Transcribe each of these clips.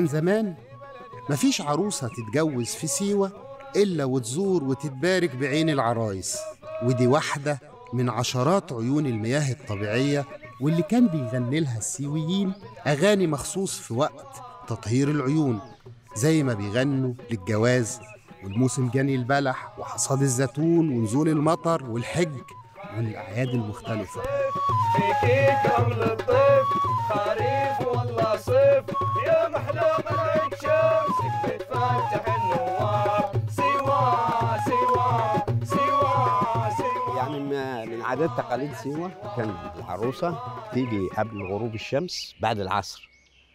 زمان مفيش عروسة تتجوز في سيوة إلا وتزور وتتبارك بعين العرايس ودي واحدة من عشرات عيون المياه الطبيعية واللي كان بيغني لها السيويين أغاني مخصوص في وقت تطهير العيون زي ما بيغنوا للجواز والموسم جني البلح وحصاد الزيتون ونزول المطر والحج والأعياد المختلفة فيكي قبل الطيف خريف والله صيف يا محلوق الشمس بتفتح النوار سوا سوا سوا سوا يعني ما- من عادات تقاليد سيوة كان العروسة تيجي قبل غروب الشمس بعد العصر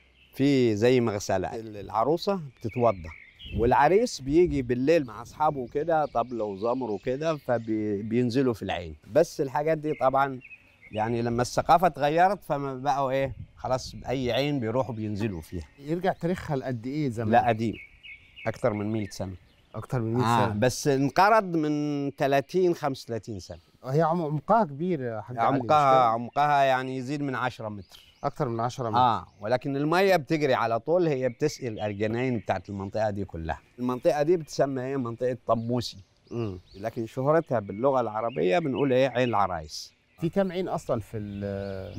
في زي مغسلة العروسة بتتوضى والعريس بيجي بالليل مع أصحابه وكده طبلة وزمر وكده فبينزلوا في العين بس الحاجات دي طبعا يعني لما الثقافة اتغيرت فما بقوا إيه خلاص أي عين بيروحوا بينزلوا فيها يرجع تاريخها لقد إيه زمان؟ لا قديم أكتر من 100 سنة أكتر من 100 آه سنة بس انقرض من 30 35 سنة هي عم- عمقها كبير يا حاج علي، مش عمقها كده؟ عمقها يعني يزيد من 10 متر أكتر من 10 متر اه ولكن الميه بتجري على طول هي بتسقي الجناين بتاعت المنطقه دي كلها المنطقه دي بتسمى ايه منطقه طموسي مم. لكن شهرتها باللغه العربيه بنقول ايه عين العرايس في كام عين أصلا في ال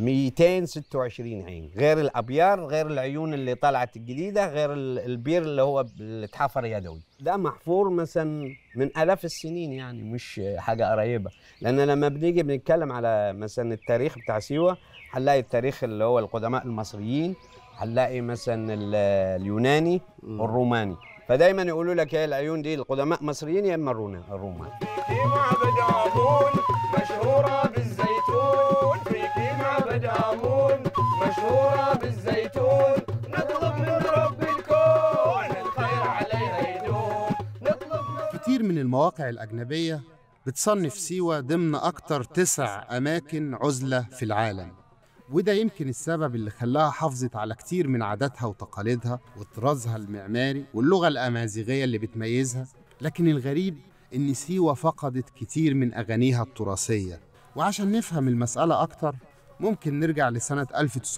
226 عين غير الابيار غير العيون اللي طلعت الجديده غير ال- البير اللي هو اللي اتحفر يدوي ده محفور مثلا من الاف السنين يعني مش حاجه قريبه لان لما بنيجي بنتكلم على مثلا التاريخ بتاع سيوه هنلاقي التاريخ اللي هو القدماء المصريين هنلاقي مثلا ال- اليوناني والروماني فدايما يقولوا لك ايه العيون دي القدماء مصريين يا اما الرونا- الرومان فيكي معبد آمون مشهورة بالزيتون فيكي معبد آمون مشهورة بالزيتون نطلب من رب الكون الخير عليها يدوم نطلب من كتير من المواقع الأجنبية بتصنف سيوة ضمن أكتر تسع أماكن عزلة في العالم وده يمكن السبب اللي خلاها حافظت على كتير من عاداتها وتقاليدها وطرازها المعماري واللغة الأمازيغية اللي بتميزها لكن الغريب إن سيوة فقدت كتير من أغانيها التراثية وعشان نفهم المسألة أكتر ممكن نرجع لسنة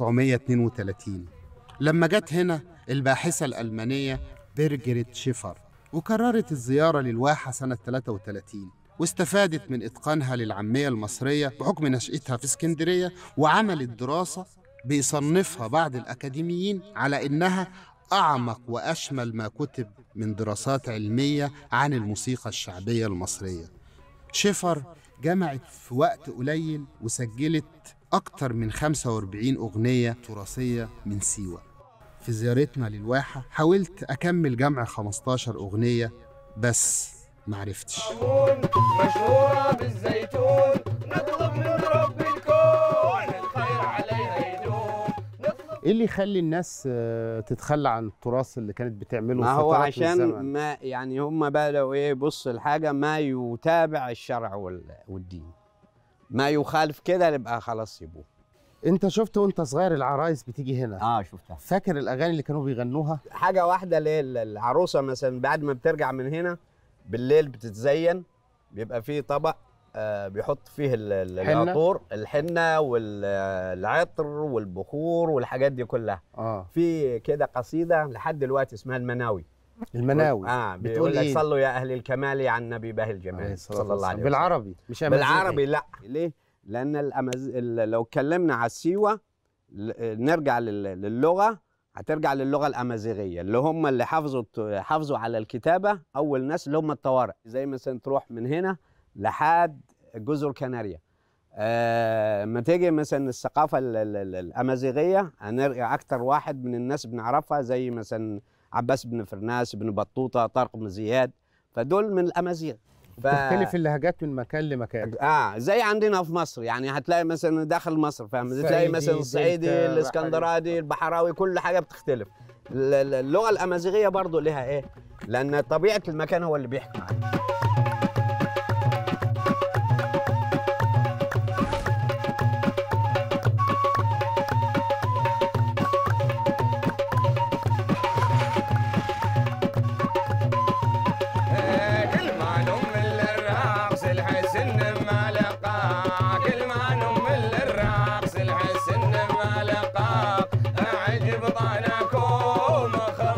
1932 لما جت هنا الباحثة الألمانية بيرجريت شيفر وكررت الزيارة للواحة سنة 33 واستفادت من إتقانها للعامية المصرية بحكم نشأتها في اسكندرية وعملت دراسة بيصنفها بعض الأكاديميين على إنها أعمق وأشمل ما كتب من دراسات علمية عن الموسيقى الشعبية المصرية شيفر جمعت في وقت قليل وسجلت أكتر من 45 أغنية تراثية من سيوة في زيارتنا للواحة حاولت أكمل جمع 15 أغنية بس معرفتش آمون مشهورة بالزيتون نطلب من رب الكون الخير عليها يدوم نطلب إيه اللي يخلي الناس آه، تتخلى عن التراث اللي كانت بتعمله ما هو فترات من عشان الزمن؟ ما يعني هم بدأوا ايه يبص الحاجة ما يتابع الشرع وال- والدين ما يخالف كده يبقى خلاص سيبوه أنت شفت وأنت صغير العرايس بتيجي هنا اه شفتها فاكر الأغاني اللي كانوا بيغنوها؟ حاجة واحدة ليه العروسة مثلا بعد ما بترجع من هنا بالليل بتتزين بيبقى فيه طبق آه بيحط فيه ال- ال- حنة؟ العطور الحنة والعطر والبخور والحاجات دي كلها آه في كده قصيدة لحد دلوقتي اسمها المناوي المناوي اه بتقول بيقول لك إيه؟ صلوا يا اهل الكمال عن نبي باهي عليه الجمال الصلاة صلى الله والسلام. عليه وسلم بالعربي مش أمازيغي. بالعربي لا ليه؟ لان الأمز... ال- لو اتكلمنا على سيوه ل- نرجع لل- للغه هترجع للغه الامازيغيه اللي هم اللي حافظوا الت- حافظوا على الكتابه اول ناس اللي هم الطوارئ زي مثلا تروح من هنا لحد جزر كناريا آه، لما تيجي مثلا الثقافه ال- ال- ال- الامازيغيه هنرجع اكتر واحد من الناس بنعرفها زي مثلا عباس بن فرناس بن بطوطه طارق بن زياد فدول من الامازيغ ف- تختلف اللهجات من مكان لمكان اه زي عندنا في مصر يعني هتلاقي مثلا داخل مصر فاهم تلاقي صعيدي، مثلا الصعيدي دلتا، الاسكندراني البحراوي كل حاجه بتختلف ال- ال- اللغه الامازيغيه برضو لها ايه لان طبيعه المكان هو اللي بيحكم عنه كل ما نمل الرقص الحسن ما لقاك كل ما نمل الرقص الحسن ما لقاك عجب طنكم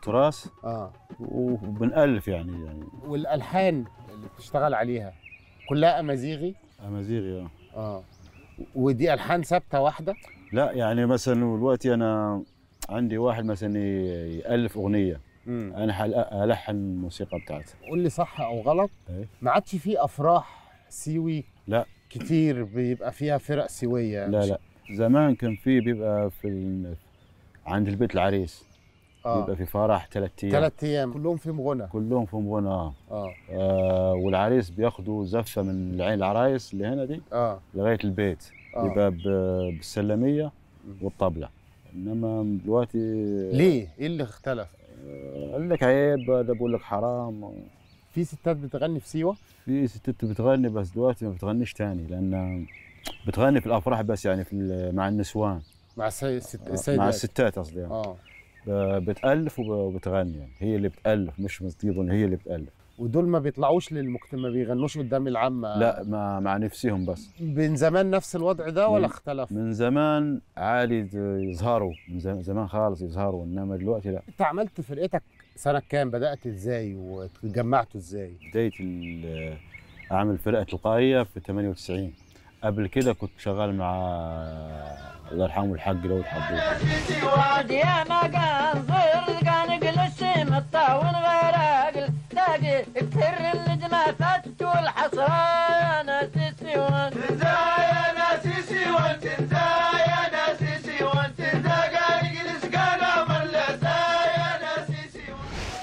التراث اه وبنألف يعني يعني والالحان اللي بتشتغل عليها كلها امازيغي امازيغي آه. اه ودي الحان ثابته واحده لا يعني مثلا دلوقتي انا عندي واحد مثلا ي- يألف اغنيه امم انا حل- الحن الموسيقى بتاعتها قول لي صح او غلط إيه. ما عادش في افراح سيوي لا. كتير بيبقى فيها فرق سيويه لا لا زمان كان في بيبقى في ال... عند البيت العريس اه بيبقى في فرح ثلاث ايام ثلاث ايام كلهم فيهم غنى كلهم في غنى آه. اه آه والعريس بياخدوا زفه من العين العرايس اللي هنا دي اه لغايه البيت اه بيبقى ب- بالسلميه والطبله انما دلوقتي ليه؟ ايه اللي اختلف؟ آه، قال لك عيب ده بقول لك حرام في ستات بتغني في سيوه؟ في ستات بتغني بس دلوقتي ما بتغنيش تاني لان بتغني في الافراح بس يعني في ال- مع النسوان مع السي... الست... مع السيدات الستات قصدي يعني. اه ب- بتالف وب- وبتغني يعني هي اللي بتالف مش مصديبهم هي اللي بتالف ودول ما بيطلعوش للمجتمع ما بيغنوش قدام العامه لا مع مع نفسهم بس من زمان نفس الوضع ده ولا من- اختلف؟ من زمان عادي د- يظهروا من زم- زمان خالص يظهروا انما دلوقتي لا انت عملت فرقتك سنه كام؟ بدات ازاي وتجمعتوا ازاي؟ بدايه ال- اعمل فرقه تلقائيه في 98 قبل كده كنت شغال مع الله يرحمه الحاج داود حبوب وادي ما كان صغر كان جلس مطاون غير عقل تلاقي كثر النجمة فاتت والحسرة يا ناس السيوان يا ناسي سيوان تنزا يا ناسي سيوان تنزا قال جلس قال امر لسا يا ناسي سيوان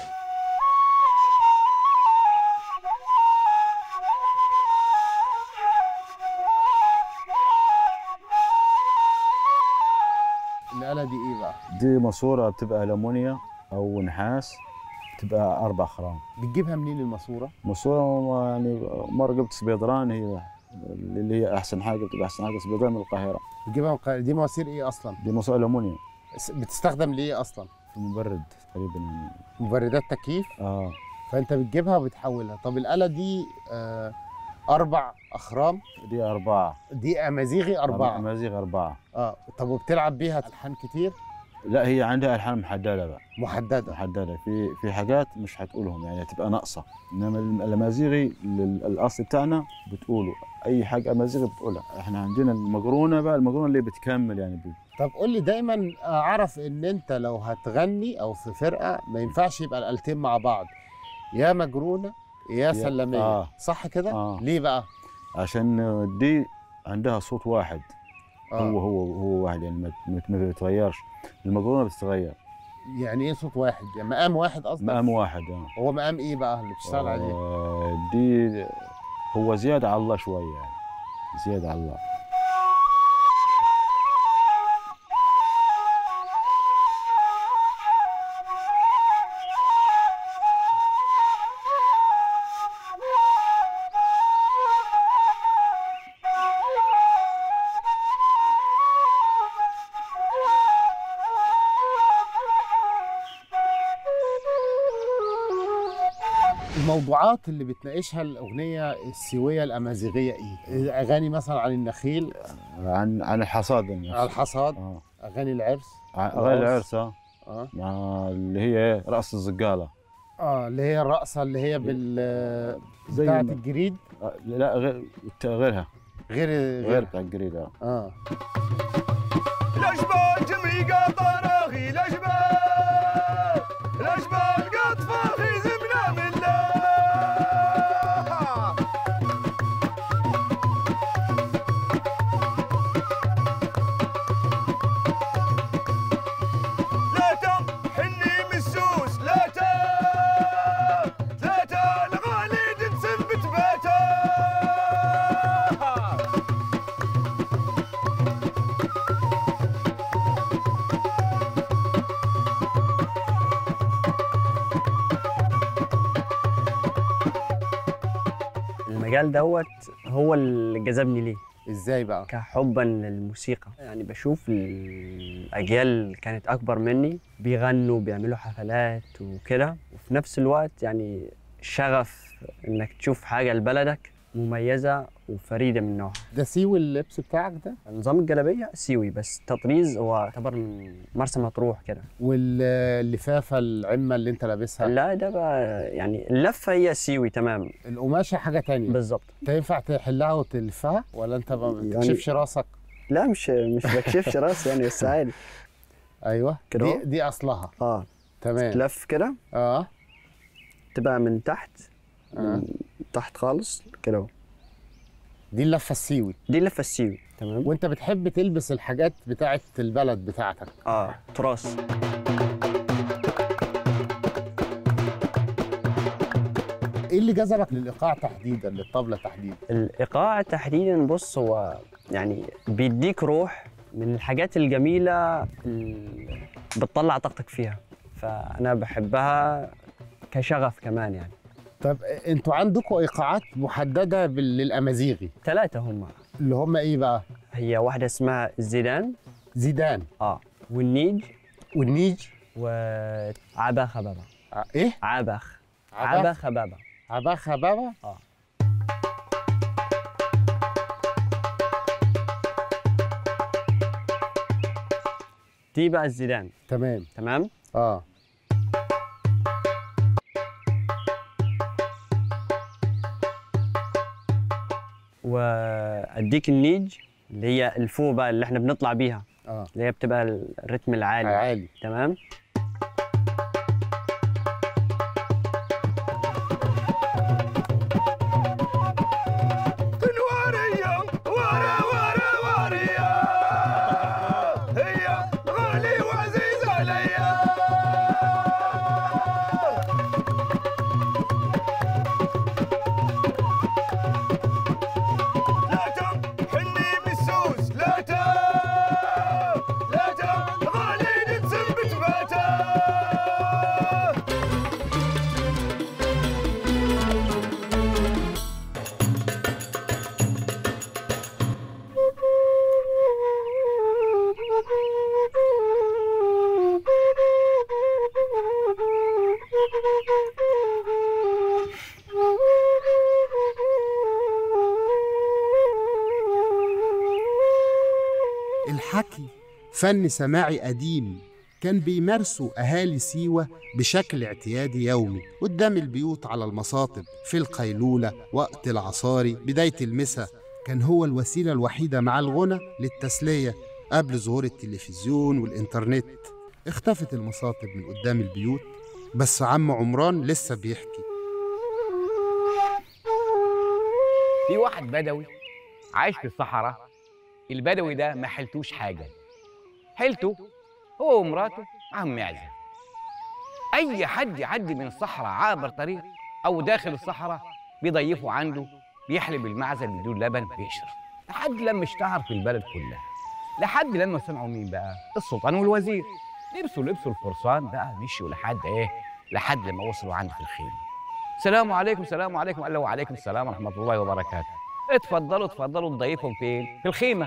الآلة دي ايه بقى؟ دي ماسوره بتبقى الومنيا او نحاس بتبقى اربع خرام بتجيبها منين الماسورة؟ ماسوره يعني مره جبت سبيدران هي اللي هي احسن حاجه بتبقى احسن حاجه سبيدران من القاهره بتجيبها من القاهرة. دي مواسير ايه اصلا؟ دي ماسوره الومنيا س- بتستخدم ليه اصلا؟ في مبرد تقريبا يعني. مبردات تكييف اه فانت بتجيبها وبتحولها طب الآلة دي آه أربع أخرام دي اربعه دي أمازيغي أربعة مزيغ اربعه اه طب وبتلعب بيها ألحان كتير لا هي عندها الحان محدده بقى محددة محدده في في حاجات مش هتقولهم يعني هتبقى ناقصه انما الامازيغي ال- الاصل بتاعنا بتقوله اي حاجه امازيغي بتقولها احنا عندنا المقرونه بقى المقرونه اللي بتكمل يعني ب- طب قول لي دايما اعرف ان انت لو هتغني او في فرقه ما ينفعش يبقى الالتين مع بعض يا مجرونه يا سلميه آه. صح كده آه. ليه بقى عشان دي عندها صوت واحد آه. هو هو هو واحد يعني ما- ما ما بيتغيرش المقرونه بتتغير يعني ايه صوت واحد يعني مقام واحد قصدك مقام واحد اه هو مقام ايه بقى اللي بتشتغل عليه آه، دي هو زياده على الله شويه يعني زياده على الله الموضوعات اللي بتناقشها الاغنيه السيويه الامازيغيه ايه اغاني مثلا عن النخيل عن عن الحصاد يعني. على الحصاد اه اغاني العرس ع- اغاني العرس آه. اه مع اللي هي إيه؟ راس الزقاله اه اللي هي الرقصه اللي هي بال زي بتاعت ما- الجريد آه، لا غير غيرها غير غير بتاع الجريد آه. اه الاشبال جميقة طراغي الاشبال الاشبال قطفة في زمنا من الله لا تحني مسوس لا تا لا تا الغالي تنسب باتا المجال دوت هو اللي جذبني ليه ازاي بقى كحبا للموسيقى يعني بشوف الأجيال اللي كانت أكبر مني بيغنوا بيعملوا حفلات وكده وفي نفس الوقت يعني شغف إنك تشوف حاجة لبلدك مميزه وفريده من نوعها ده سيوي اللبس بتاعك ده نظام الجلابيه سيوي بس تطريز هو يعتبر من مرسى مطروح كده واللفافه العمه اللي انت لابسها لا ده بقى يعني اللفه هي سيوي تمام القماشه حاجه تانية بالظبط انت ينفع تحلها وتلفها ولا انت ما يعني- بتكشفش راسك لا مش مش بكشفش راسي يعني بس عادي ايوه كده دي, اهو. دي اصلها اه تمام تلف كده اه تبقى من تحت آه. من تحت خالص كده اهو. دي اللفه السيوي دي اللفه السيوي تمام وانت بتحب تلبس الحاجات بتاعت البلد بتاعتك اه تراث ايه اللي جذبك للايقاع تحديدا للطبله تحديدا الايقاع تحديدا بص هو يعني بيديك روح من الحاجات الجميله اللي بتطلع طاقتك فيها فانا بحبها كشغف كمان يعني طب انتوا عندكم ايقاعات محدده بال- للامازيغي ثلاثه هم اللي هم ايه بقى هي واحده اسمها زيدان زيدان اه والنيج والنيج وعبا خبابه ع- ايه عبخ عبخ؟ عبا خبابه عباخة بابا اه دي بقى الزيدان تمام تمام اه واديك النيج اللي هي الفو بقى اللي احنا بنطلع بيها اه اللي هي بتبقى الريتم العالي عالي تمام تنوارية ورا ورا ورية هي غالي وعزيز عليا لا تحني بالسوس لا تم لا تم غالي نتسبت باتا الحكي فن سماعي قديم كان بيمارسه أهالي سيوة بشكل اعتيادي يومي قدام البيوت على المصاطب في القيلولة وقت العصاري بداية المساء كان هو الوسيلة الوحيدة مع الغنى للتسلية قبل ظهور التلفزيون والإنترنت اختفت المصاطب من قدام البيوت بس عم عمران لسه بيحكي في واحد بدوي عايش في الصحراء البدوي ده ما حلتوش حاجة حلته هو ومراته معاهم معزة أي حد يعدي من الصحراء عابر طريق أو داخل الصحراء بيضيفوا عنده بيحلب المعزة بدون لبن بيشرب لحد لما اشتهر في البلد كلها لحد لما سمعوا مين بقى السلطان والوزير لبسوا لبسوا الفرسان بقى مشوا لحد ايه لحد لما وصلوا عنده في الخيمه السلام عليكم السلام عليكم قال له وعليكم السلام ورحمه الله وبركاته اتفضلوا اتفضلوا تضيفهم فين في الخيمه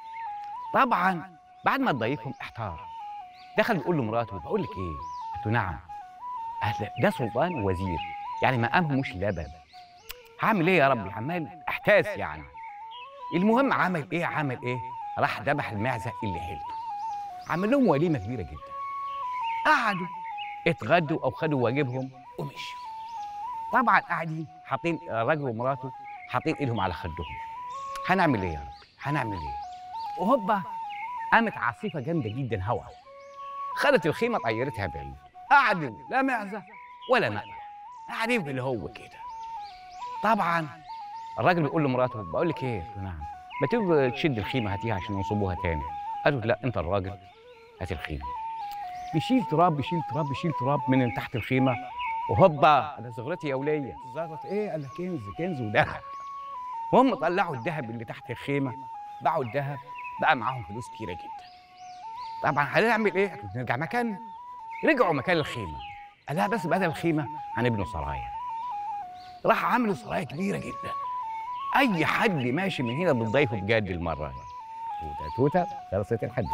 طبعا بعد ما تضيفهم احتار دخل بيقول لمراته بقول لك ايه قلت له نعم قال له ده سلطان ووزير يعني مقامه مش لبن هعمل ايه يا ربي عمال احتاس يعني المهم عمل ايه عمل ايه راح ذبح المعزه اللي حيلته عمل لهم وليمه كبيره جدا قعدوا اتغدوا او خدوا واجبهم ومشوا طبعا قاعدين حاطين الراجل ومراته حاطين ايدهم على خدهم هنعمل ايه يا رب هنعمل ايه وهوبا قامت عاصفه جامده جدا هوا خدت الخيمه طيرتها بعيد قعدوا لا معزه ولا مأوى قاعدين في اللي هو كده طبعا الراجل بيقول لمراته بقول لك ايه قلت له نعم ما تيجي تشد الخيمه هاتيها عشان نصبوها تاني قالوا لا انت الراجل هات الخيمه بيشيل تراب بيشيل تراب بيشيل تراب من تحت الخيمه وهوبا انا زغرتي يا وليه زغرت ايه قال لك كنز كنز وذهب وهم طلعوا الذهب اللي تحت الخيمه باعوا الذهب بقى معاهم فلوس كتيره جدا طبعا هنعمل ايه قالوا نرجع مكان رجعوا مكان الخيمه قال لها بس بدل الخيمه هنبنوا سرايا راح عملوا سرايا كبيره جدا اي حد ماشي من هنا بتضيفه بجد المره دي توته توته خلصت الحديث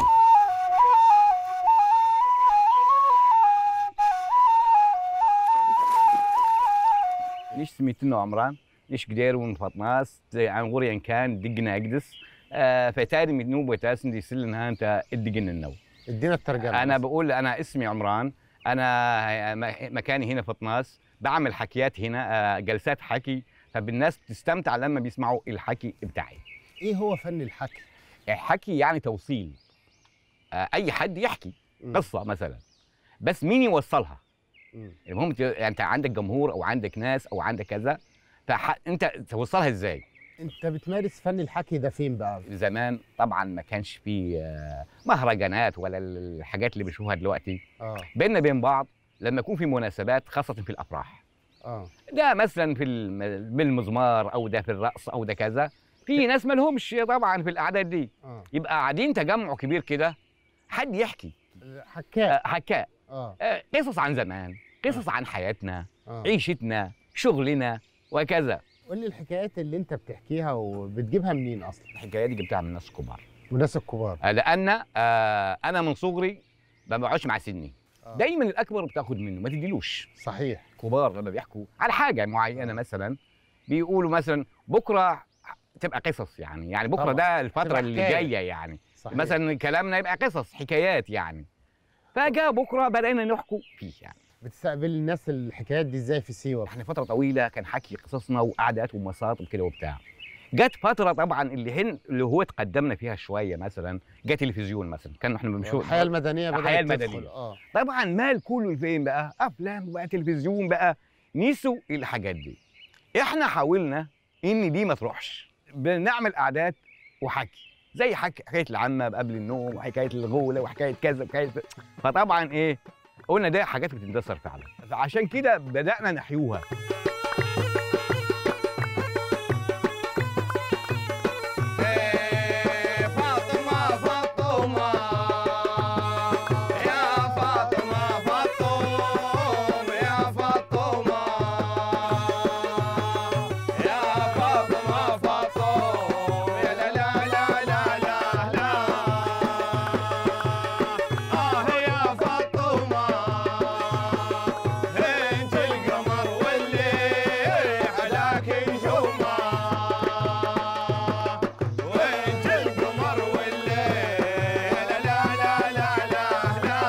ليش سميتنا عمران؟ نش قدير ونفطناس عن غوريا كان دقنا اقدس آه فتاري من نوب وتاسن دي سلنها انت ادقن النو ادينا الترجمه انا بس. بقول انا اسمي عمران انا م- مكاني هنا في طناس بعمل حكيات هنا آه، جلسات حكي فالناس بتستمتع لما بيسمعوا الحكي بتاعي ايه هو فن الحكي الحكي يعني توصيل آه، اي حد يحكي مم. قصه مثلا بس مين يوصلها مم. المهم ت- يعني انت عندك جمهور او عندك ناس او عندك كذا فانت توصلها ازاي انت بتمارس فن الحكي ده فين بقى زمان طبعا ما كانش فيه آه، مهرجانات ولا الحاجات اللي بنشوفها دلوقتي اه بيننا بين بعض لما يكون في مناسبات خاصه في الافراح اه ده مثلا في الم- بالمزمار او ده في الرقص او ده كذا في ناس ما لهمش طبعا في الاعداد دي اه يبقى قاعدين تجمع كبير كده حد يحكي حكاء آه، حكاء اه آه، قصص عن زمان قصص عن حياتنا اه عيشتنا شغلنا وكذا قول لي الحكايات اللي انت بتحكيها وبتجيبها منين اصلا الحكايات دي جبتها من ناس كبار وناس الكبار آه، لان آه، انا من صغري ما بقعدش مع سني آه. دايما الاكبر بتاخد منه ما تديلوش صحيح كبار لما بيحكوا على حاجه معينه مثلا بيقولوا مثلا بكره تبقى قصص يعني يعني بكره طبعاً. ده الفتره تبقى اللي حكاية. جايه يعني صحيح مثلا كلامنا يبقى قصص حكايات يعني فجاء بكره بدانا نحكوا فيه يعني بتستقبل الناس الحكايات دي ازاي في سيوه احنا فتره طويله كان حكي قصصنا وقعدات ومساط وكده وبتاع جت فتره طبعا اللي هن اللي هو تقدمنا فيها شويه مثلا جت تلفزيون مثلا كان احنا بنشوف الحياه المدنيه بدات الحياة تدخل. المدنية. اه طبعا مال كله فين بقى افلام بقى تلفزيون بقى نسوا الحاجات دي احنا حاولنا ان دي ما تروحش بنعمل قعدات وحكي زي حكي حكايه العمه قبل النوم وحكايه الغوله وحكايه كذا وحكايه فطبعا ايه قلنا ده حاجات بتندثر فعلا فعشان كده بدانا نحيوها فاطمة فاطمة يا فاطمة فاطمة يا فاطمة يا فاطمة فاطمة يا لا لا لا لا لا لا آه يا فاطمة انت القمر واللي حلاك نجومه وانت القمر والليل لا لا لا لا لا لا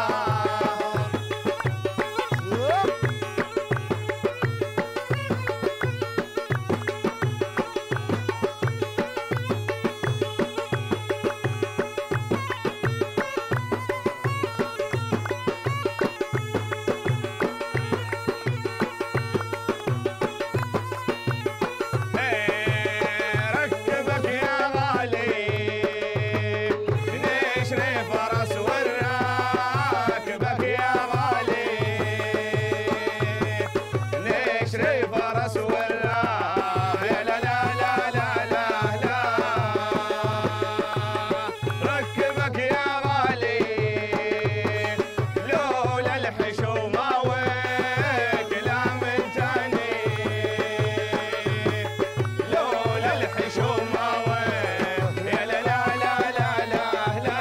ركبك يا غالي نشري فرس وراكبك يا غالي نشري فرس ورا يا لا لا لا لا لا لا ركبك يا غالي لولا الحشومة وكلام تاني لولا الحشومة يا لا لا لا لا لا لا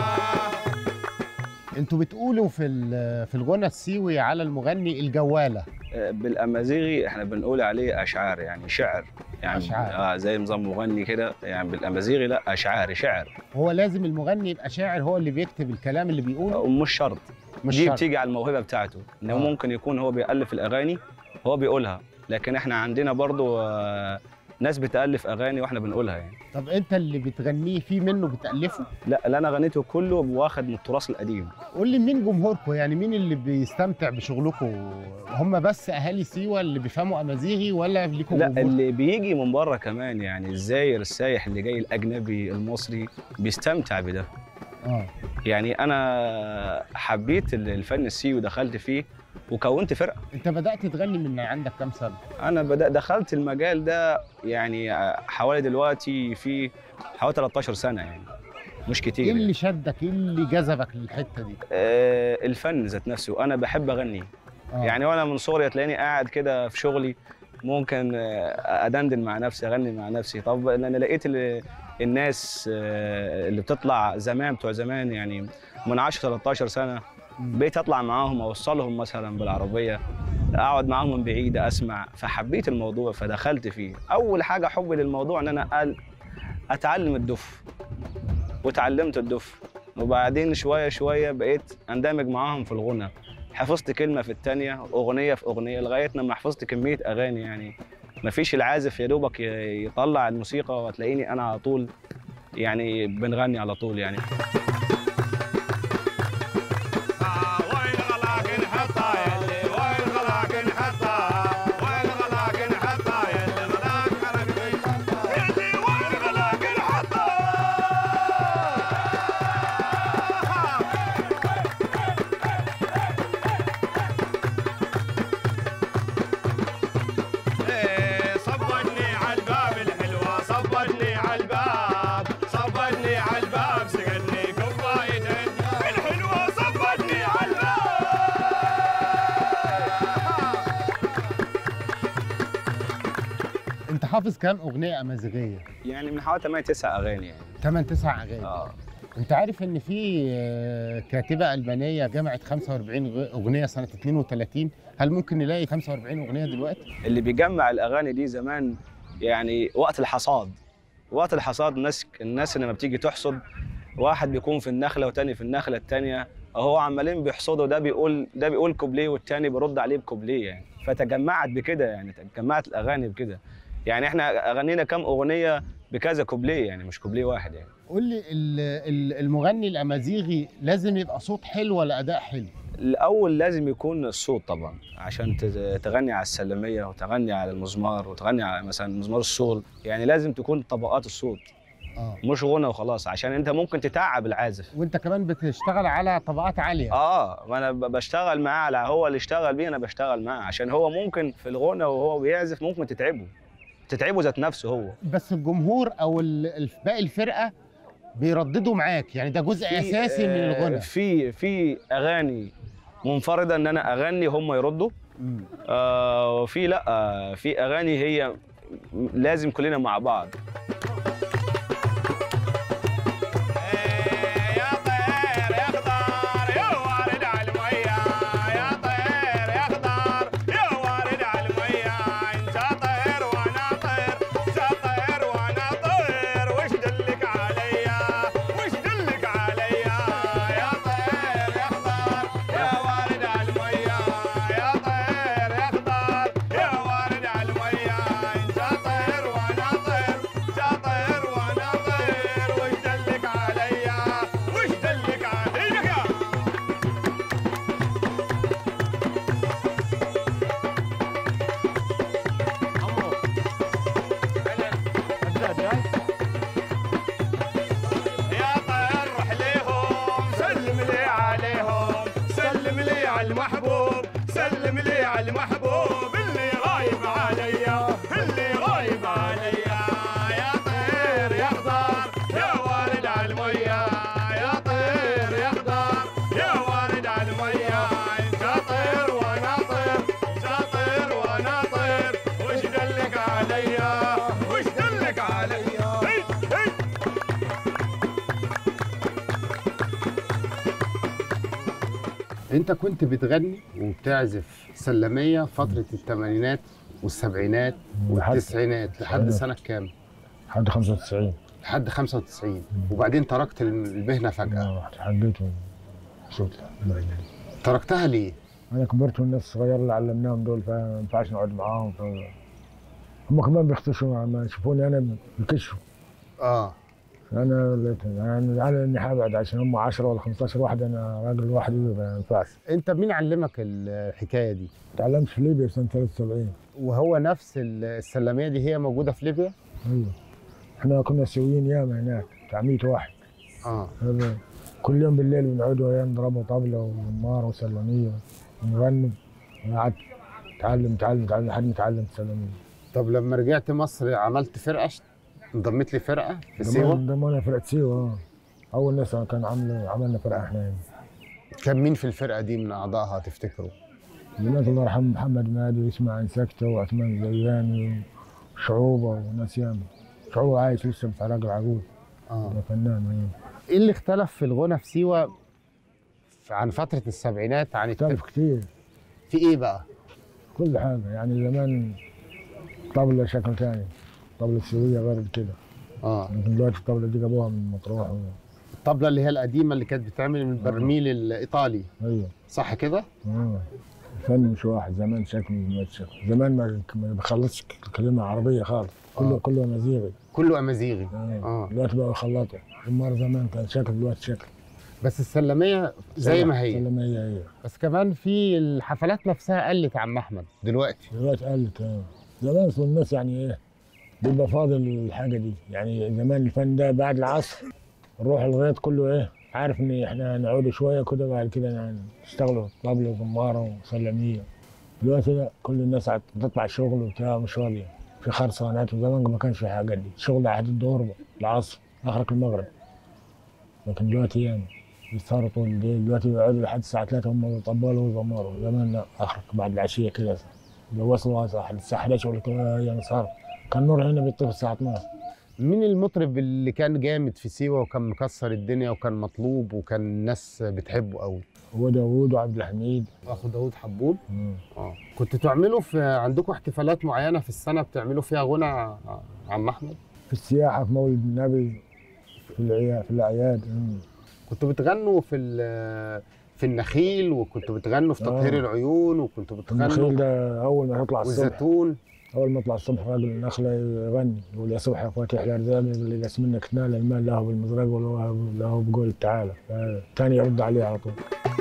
انتوا بتقولوا في ال- في الغنى السيوي على المغني الجواله بالامازيغي احنا بنقول عليه اشعار يعني شعر يعني أشعار. اه زي نظام مغني كده يعني بالامازيغي لا اشعار شعر هو لازم المغني يبقى شاعر هو اللي بيكتب الكلام اللي بيقوله ومش شرط مش دي شرط بتيجي على الموهبه بتاعته انه آه. ممكن يكون هو بيالف الاغاني هو بيقولها لكن احنا عندنا برضو آه، ناس بتالف اغاني واحنا بنقولها يعني طب انت اللي بتغنيه في منه بتالفه لا اللي انا غنيته كله واخد من التراث القديم قول لي مين جمهوركم يعني مين اللي بيستمتع بشغلكم هم بس اهالي سيوه اللي بيفهموا امازيغي ولا ليكم لا جمهور اللي بيجي من بره كمان يعني الزاير السايح اللي جاي الاجنبي المصري بيستمتع بده اه يعني انا حبيت الفن السيوي ودخلت فيه وكونت فرقه انت بدات تغني من عندك كام سنه انا بدأ دخلت المجال ده يعني حوالي دلوقتي في حوالي 13 سنه يعني مش كتير ايه يعني. اللي شدك ايه اللي جذبك للحته دي آه الفن ذات نفسه انا بحب اغني آه. يعني وانا من صغري تلاقيني قاعد كده في شغلي ممكن آه، ادندن مع نفسي اغني مع نفسي طب انا لقيت ال- الناس آه، اللي بتطلع زمان بتوع زمان يعني من 10 13 سنه مم. بقيت اطلع معاهم اوصلهم مثلا بالعربيه اقعد معاهم من بعيد اسمع فحبيت الموضوع فدخلت فيه اول حاجه حبي للموضوع ان انا قال اتعلم الدف وتعلمت الدف وبعدين شويه شويه بقيت اندمج معاهم في الغنى حفظت كلمه في الثانيه اغنيه في اغنيه لغايه لما حفظت كميه اغاني يعني مفيش العازف يا دوبك ي- يطلع الموسيقى وتلاقيني انا على طول يعني بنغني على طول يعني وين غلاك نحطها يلي وين غلاك نحطها وين غلاك نحطها يلي غلاك حرقتي يلي وين غلاك نحطها إيه، صبرني على الباب الحلوة صبرني على الباب صبرني على الباب سقني كوبايتين الحلوة صبرني على الباب انت حافظ كام اغنيه امازيغيه يعني من حوالي 8 9 اغاني يعني 8 9 اغاني اه انت عارف ان في آه، كاتبه المانيه جمعت 45 غ- اغنيه سنه 32 هل ممكن نلاقي 45 اغنيه دلوقتي اللي بيجمع الاغاني دي زمان يعني وقت الحصاد وقت الحصاد الناس الناس لما بتيجي تحصد واحد بيكون في النخله وتاني في النخله التانيه هو عمالين بيحصدوا ده بيقول ده بيقول كوبليه والتاني بيرد عليه بكوبليه يعني فتجمعت بكده يعني تجمعت الاغاني بكده يعني احنا اغنينا كام اغنيه بكذا كوبليه يعني مش كوبليه واحد يعني قول لي ال- ال- المغني الامازيغي لازم يبقى صوت حلو ولا اداء حلو الاول لازم يكون الصوت طبعا عشان تز- تغني على السلميه وتغني على المزمار وتغني على مثلا مزمار الصول يعني لازم تكون طبقات الصوت اه مش غنى وخلاص عشان انت ممكن تتعب العازف وانت كمان بتشتغل على طبقات عاليه اه ما انا ب- بشتغل معاه على هو اللي اشتغل بيه انا بشتغل معاه عشان هو ممكن في الغنى وهو بيعزف ممكن تتعبه تتعبه ذات نفسه هو بس الجمهور او ال- ال- باقي الفرقه بيرددوا معاك يعني ده جزء في- اساسي من آه، الغنى في في اغاني منفرده ان انا اغني هم يردوا مم. آه وفي لا آه في اغاني هي لازم كلنا مع بعض يا طير يا خضار يا وارد على المية يا طير يا خضار يا وارد على المية انت طير وانا طير انت طير وانا طير وش دلك عليا وش دلك عليا يا طير يا خضار يا وارد على المية يا طير يا خضار يا وارد على المية انت طير وانا طير انت طير وانا طير وش دلك عليا وش دلك عليا يا طير روح ليهم سلم لي عليهم سلم لي على المحبوب سلم لي على المحبوب اللي غايب عليا اللي غايب عليا يا طير يا خضار يا وارد على المية يا طير يا خضار يا وارد على المية انت طير وانا طير انت طير وانا طير وش دلك عليا وش دلك عليا هي هي انت كنت بتغني وبتعزف سلميه فتره الثمانينات والسبعينات والتسعينات لحد سنه كام؟ لحد 95 لحد 95 وبعدين تركت المهنه فجاه آه، رحت حبيت صوت تركتها ليه؟ انا كبرت والناس الصغيره اللي علمناهم دول فما ينفعش نقعد معاهم ف... هم كمان بيختشوا لما يشوفوني انا بيكشفوا اه انا لقيت- انا انا اني حابعد عشان هم 10 ولا 15 واحد انا راجل لوحدي ما ينفعش انت مين علمك الحكايه دي؟ تعلمت في ليبيا سنه 73 وهو نفس السلميه دي هي موجوده في ليبيا؟ ايوه احنا كنا سويين ياما هناك بتاع 100 واحد اه هذا كل يوم بالليل بنقعدوا وياه نضربوا طبلة ومار وسلمية ونغني قعدت تعلم تعلم تعلم لحد ما تعلمت سلمية طب لما رجعت مصر عملت فرقه انضميت لفرقه في سيوه؟ ضمنا فرقة سيوة اه أول ناس كان عملوا عملنا فرقة احنا يعني كان مين في الفرقه دي من اعضائها تفتكروا؟ دلوقتي الله يرحمه محمد مهدي واسماعيل سكتة وعثمان زياني وشعوبة وناس ياما شعوبة عايش لسه بتاع راجل عجوز اه ده فنان ايه اللي اختلف في الغنى في سيوه عن فتره السبعينات عن الت- اختلف كتير في ايه بقى؟ كل حاجه يعني زمان طبلة شكل تاني طبلة سورية غير كده اه لكن دلوقتي الطبلة دي جابوها من مطروح و- الطبله اللي هي القديمه اللي كانت بتتعمل من البرميل الايطالي ايوه صح كده آه. الفن مش واحد زمان شكل دلوقتي شكل زمان ما ما بيخلصش كلمة عربية خالص كله آه. كله مزيغي كله امازيغي آه. آه. دلوقتي بقى يخلطوا المرة زمان كان شكل دلوقتي شكل بس السلميه زي ما هي سلمية هي بس كمان في الحفلات نفسها قلت يا عم احمد دلوقتي دلوقتي قلت آه. زمان اصل الناس يعني ايه بيبقى فاضل الحاجة دي يعني زمان الفن ده بعد العصر نروح الغيط كله ايه عارف ان احنا نعود شوية كده بعد كده يعني نشتغلوا طبلة وزمارة وسلمية دلوقتي لا كل الناس عت- بتطلع شغل وبتاع مش فاضية في خرسانات وزمان ما كانش في حاجات دي شغل لحد الظهر بقى، العصر اخرك المغرب لكن دلوقتي يعني بيسهروا طول الليل دلوقتي بيقعدوا لحد الساعة 3 هم بيطبلوا ويزمروا زمان لا اخرك بعد العشية كده لو وصلوا الساعة 11 ولا كده يعني صار كان النور هنا بيطفي الساعة 12 مين المطرب اللي كان جامد في سيوه وكان مكسر الدنيا وكان مطلوب وكان الناس بتحبه قوي هو داوود وعبد الحميد اخو داوود حبول مم. اه كنتوا تعملوا في عندكم احتفالات معينه في السنه بتعملوا فيها غنى ع- عم احمد في السياحة في مولد النبي في العياد في الأعياد مم. كنتوا بتغنوا في ال- في النخيل وكنتوا بتغنوا في تطهير آه. العيون وكنتوا النخيل بتغنوا ده أول ما تطلع الصبح والزيتون أول ما يطلع الصبح راجل النخلة يغني يقول يا صبح يا فاتح الأرزاق اللي قسم منك نال المال له بالمزرق وله له بقول تعالى الثاني يرد عليه على طول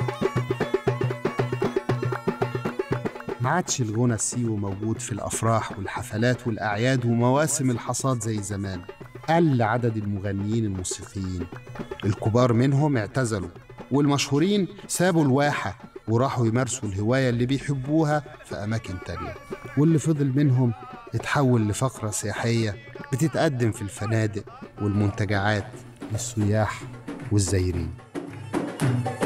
ما عادش الغنى السيوي موجود في الافراح والحفلات والاعياد ومواسم الحصاد زي زمان قل عدد المغنيين الموسيقيين الكبار منهم اعتزلوا والمشهورين سابوا الواحة وراحوا يمارسوا الهواية اللي بيحبوها في أماكن تانية واللي فضل منهم اتحول لفقرة سياحية بتتقدم في الفنادق والمنتجعات للسياح والزايرين